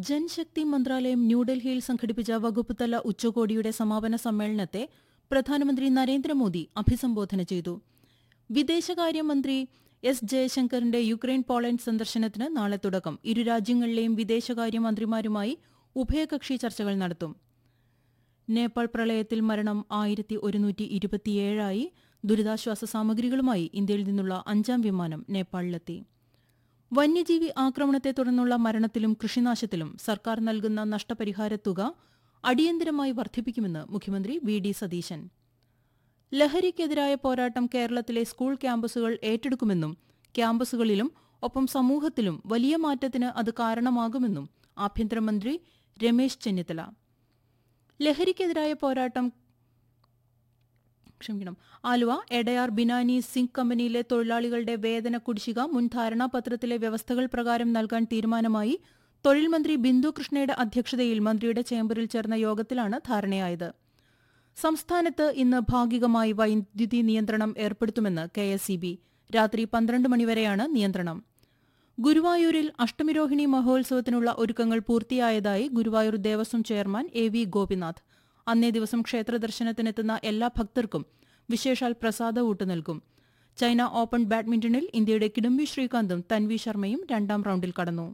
ജൻശക്തി മന്ത്രാലയം ന്യൂഡൽഹിയിൽ സംഘടിപ്പിച്ച വകുപ്പുതല ഉച്ചകോടിയുടെ സമാപന സമ്മേളനത്തെ പ്രധാനമന്ത്രി നരേന്ദ്രമോദി അഭിസംബോധന ചെയ്തു വിദേശകാര്യമന്ത്രി എസ് ജയശങ്കറിന്റെ യുക്രൈൻ പോളണ്ട് സന്ദർശനത്തിന് നാളെ തുടക്കം ഇരു രാജ്യങ്ങളിലെയും വിദേശകാര്യമന്ത്രിമാരുമായി ഉഭയകക്ഷി ചർച്ചകൾ നടത്തും നേപ്പാൾ പ്രളയത്തിൽ മരണം ആയിരത്തി ഒരുന്നൂറ്റി ഇരുപത്തിയേഴായി ദുരിതാശ്വാസ സാമഗ്രികളുമായി ഇന്ത്യയിൽ നിന്നുള്ള അഞ്ചാം വിമാനം നേപ്പാളിലെത്തി വന്യജീവി ആക്രമണത്തെ തുടർന്നുള്ള മരണത്തിലും കൃഷിനാശത്തിലും സർക്കാർ നൽകുന്ന നഷ്ടപരിഹാരത്തുക അടിയന്തരമായി വർദ്ധിപ്പിക്കുമെന്ന് മുഖ്യമന്ത്രി വി ഡി സതീശൻ ലഹരിക്കെതിരായ പോരാട്ടം കേരളത്തിലെ സ്കൂൾ ക്യാമ്പസുകൾ ഏറ്റെടുക്കുമെന്നും ക്യാമ്പസുകളിലും ഒപ്പം സമൂഹത്തിലും വലിയ മാറ്റത്തിന് അത് കാരണമാകുമെന്നും ആഭ്യന്തരമന്ത്രി രമേശ് ചെന്നിത്തല ലഹരിക്കെതിരായ പോരാട്ടം ക്ഷമിക്കണം ആലുവ എടയാർ ബിനാനി സിങ്ക് കമ്പനിയിലെ തൊഴിലാളികളുടെ വേതന കുടിശ്ശിക മുൻ ധാരണാപത്രത്തിലെ വ്യവസ്ഥകൾ പ്രകാരം നൽകാൻ തീരുമാനമായി തൊഴിൽ മന്ത്രി ബിന്ദു കൃഷ്ണയുടെ അധ്യക്ഷതയിൽ മന്ത്രിയുടെ ചേംബറിൽ ചേർന്ന യോഗത്തിലാണ് ധാരണയായത് സംസ്ഥാനത്ത് ഇന്ന് ഭാഗികമായി വൈദ്യുതി നിയന്ത്രണം ഏർപ്പെടുത്തുമെന്ന് കെ എസ് ഇ ബി രാത്രി പന്ത്രണ്ട് മണിവരെയാണ് നിയന്ത്രണം ഗുരുവായൂരിൽ അഷ്ടമിരോഹിണി മഹോത്സവത്തിനുള്ള ഒരുക്കങ്ങൾ പൂർത്തിയായതായി Guruvayur Devaswom chairman A V Gopinath അന്നേ ദിവസം ക്ഷേത്ര ദർശനത്തിനെത്തുന്ന എല്ലാ ഭക്തർക്കും വിശേഷാൽ പ്രസാദ ഊട്ട് നൽകും ചൈന ഓപ്പൺ ബാഡ്മിന്റണിൽ ഇന്ത്യയുടെ കിഡംബി ശ്രീകാന്തും തൻവി ശർമ്മയും രണ്ടാം റൌണ്ടിൽ കടന്നു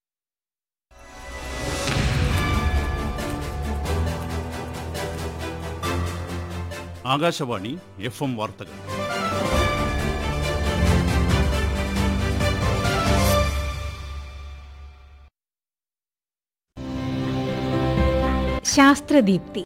ആകാശവാണി എഫ് എം വാർത്തകൾ ശാസ്ത്രദീപ്തി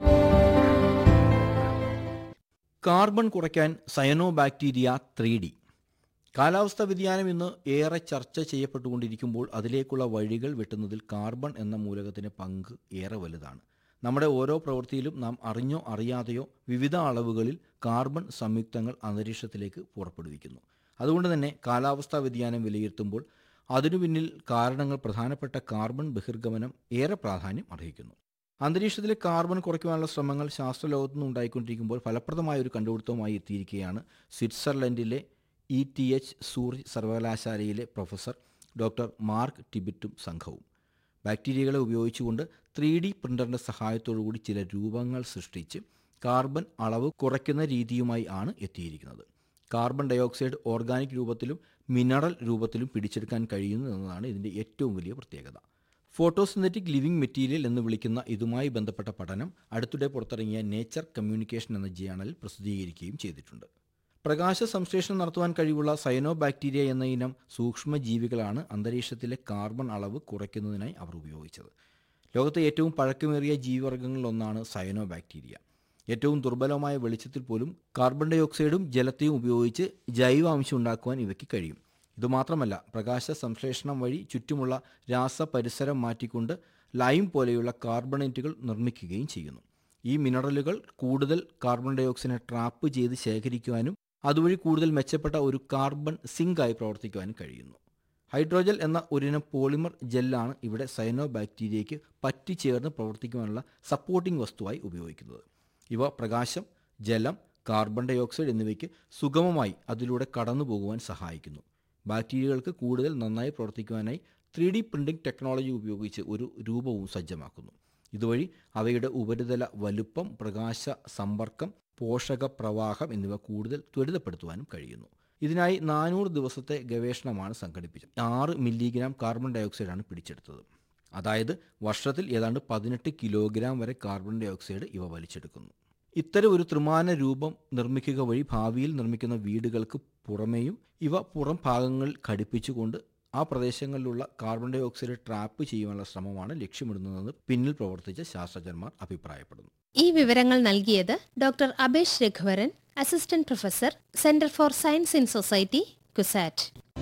കാർബൺ കുറയ്ക്കാൻ സയനോ ബാക്ടീരിയ ത്രീ ഡി കാലാവസ്ഥാ വ്യതിയാനം ഇന്ന് ഏറെ ചർച്ച ചെയ്യപ്പെട്ടുകൊണ്ടിരിക്കുമ്പോൾ അതിലേക്കുള്ള വഴികൾ വെട്ടുന്നതിൽ കാർബൺ എന്ന മൂലകത്തിൻ്റെ പങ്ക് ഏറെ വലുതാണ് നമ്മുടെ ഓരോ പ്രവൃത്തിയിലും നാം അറിഞ്ഞോ അറിയാതെയോ വിവിധ അളവുകളിൽ കാർബൺ സംയുക്തങ്ങൾ അന്തരീക്ഷത്തിലേക്ക് പുറപ്പെടുവിക്കുന്നു അതുകൊണ്ട് തന്നെ കാലാവസ്ഥാ വ്യതിയാനം വിലയിരുത്തുമ്പോൾ അതിനു പിന്നിൽ കാരണങ്ങൾ പ്രധാനപ്പെട്ട കാർബൺ ബഹിർഗമനം ഏറെ പ്രാധാന്യം അർഹിക്കുന്നു അന്തരീക്ഷത്തിലെ കാർബൺ കുറയ്ക്കുവാനുള്ള ശ്രമങ്ങൾ ശാസ്ത്രലോകത്തുനിന്ന് ഉണ്ടായിക്കൊണ്ടിരിക്കുമ്പോൾ ഫലപ്രദമായ ഒരു കണ്ടുപിടുത്തവുമായി എത്തിയിരിക്കുകയാണ് സ്വിറ്റ്സർലൻഡിലെ ഇ ടി എച്ച് സൂറി സർവകലാശാലയിലെ പ്രൊഫസർ ഡോക്ടർ മാർക്ക് ടിബിറ്റും സംഘവും ബാക്ടീരിയകളെ ഉപയോഗിച്ചുകൊണ്ട് ത്രീ ഡി പ്രിൻ്ററിൻ്റെ സഹായത്തോടുകൂടി ചില രൂപങ്ങൾ സൃഷ്ടിച്ച് കാർബൺ അളവ് കുറയ്ക്കുന്ന രീതിയുമായി ആണ് എത്തിയിരിക്കുന്നത് കാർബൺ ഡയോക്സൈഡ് ഓർഗാനിക് രൂപത്തിലും മിനറൽ രൂപത്തിലും പിടിച്ചെടുക്കാൻ കഴിയുന്നു എന്നതാണ് ഇതിൻ്റെ ഏറ്റവും വലിയ പ്രത്യേകത ഫോട്ടോസിന്തറ്റിക് ലിവിംഗ് മെറ്റീരിയൽ എന്ന് വിളിക്കുന്ന ഇതുമായി ബന്ധപ്പെട്ട പഠനം അടുത്തിടെ പുറത്തിറങ്ങിയ നേച്ചർ കമ്മ്യൂണിക്കേഷൻ എന്ന ജേണലിൽ പ്രസിദ്ധീകരിക്കുകയും ചെയ്തിട്ടുണ്ട് പ്രകാശ സംശ്ലേഷണം നടത്തുവാൻ കഴിവുള്ള സൈനോ ബാക്ടീരിയ എന്ന ഇനം സൂക്ഷ്മജീവികളാണ് അന്തരീക്ഷത്തിലെ കാർബൺ അളവ് കുറയ്ക്കുന്നതിനായി അവർ ഉപയോഗിച്ചത് ലോകത്തെ ഏറ്റവും പഴക്കമേറിയ ജീവിവർഗ്ഗങ്ങളിലൊന്നാണ് സയനോ ബാക്ടീരിയ ഏറ്റവും ദുർബലമായ വെളിച്ചത്തിൽ പോലും കാർബൺ ഡൈ ഓക്സൈഡും ജലത്തെയും ഉപയോഗിച്ച് ജൈവാംശം ഉണ്ടാക്കുവാൻ ഇവയ്ക്ക് കഴിയും ഇതുമാത്രമല്ല പ്രകാശ സംശ്ലേഷണം വഴി ചുറ്റുമുള്ള രാസപരിസരം മാറ്റിക്കൊണ്ട് ലൈം പോലെയുള്ള കാർബണേറ്റുകൾ നിർമ്മിക്കുകയും ചെയ്യുന്നു ഈ മിനറലുകൾ കൂടുതൽ കാർബൺ ഡൈ ഓക്സൈഡിനെ ട്രാപ്പ് ചെയ്ത് ശേഖരിക്കുവാനും അതുവഴി കൂടുതൽ മെച്ചപ്പെട്ട ഒരു കാർബൺ സിങ്കായി പ്രവർത്തിക്കുവാനും കഴിയുന്നു ഹൈഡ്രോജൽ എന്ന ഒരിനം പോളിമർ ജെല്ലാണ് ഇവിടെ സയനോ ബാക്ടീരിയയ്ക്ക് പറ്റിച്ചേർന്ന് പ്രവർത്തിക്കുവാനുള്ള സപ്പോർട്ടിംഗ് വസ്തുവായി ഉപയോഗിക്കുന്നത് ഇവ പ്രകാശം ജലം കാർബൺ ഡൈ ഓക്സൈഡ് എന്നിവയ്ക്ക് സുഗമമായി അതിലൂടെ കടന്നു പോകുവാൻ സഹായിക്കുന്നു ബാക്ടീരിയകൾക്ക് കൂടുതൽ നന്നായി പ്രവർത്തിക്കുവാനായി ത്രീ ഡി പ്രിൻറ്റിംഗ് ടെക്നോളജി ഉപയോഗിച്ച് ഒരു രൂപവും സജ്ജമാക്കുന്നു ഇതുവഴി അവയുടെ ഉപരിതല വലുപ്പം പ്രകാശ സമ്പർക്കം പോഷക പ്രവാഹം എന്നിവ കൂടുതൽ ത്വരിതപ്പെടുത്തുവാനും കഴിയുന്നു ഇതിനായി നാനൂറ് ദിവസത്തെ ഗവേഷണമാണ് സംഘടിപ്പിച്ചത് ആറ് മില്ലിഗ്രാം കാർബൺ ഡയോക്സൈഡാണ് പിടിച്ചെടുത്തത് അതായത് വർഷത്തിൽ ഏതാണ്ട് പതിനെട്ട് കിലോഗ്രാം വരെ കാർബൺ ഡയോക്സൈഡ് ഇവ വലിച്ചെടുക്കുന്നു ഇത്തരം ഒരു ത്രിമാന രൂപം നിർമ്മിക്കുക വഴി ഭാവിയിൽ നിർമ്മിക്കുന്ന വീടുകൾക്ക് പുറമേയും ഇവ പുറം ഭാഗങ്ങൾ ഘടിപ്പിച്ചുകൊണ്ട് ആ പ്രദേശങ്ങളിലുള്ള കാർബൺ ഡൈ ഓക്സൈഡ് ട്രാപ്പ് ചെയ്യുവാനുള്ള ശ്രമമാണ് ലക്ഷ്യമിടുന്നതെന്ന് പിന്നിൽ പ്രവർത്തിച്ച ശാസ്ത്രജ്ഞന്മാർ അഭിപ്രായപ്പെടുന്നു ഈ വിവരങ്ങൾ നൽകിയത് doctor Abesh Raghuvaran assistant professor centre for science in society Cusat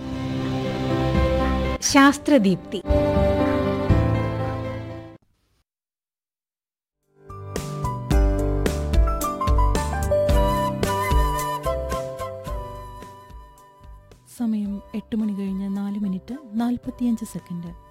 Sasthradeepthi സമയം എട്ട് മണി കഴിഞ്ഞ് നാല് മിനിറ്റ് നാൽപ്പത്തിയഞ്ച് സെക്കൻഡ്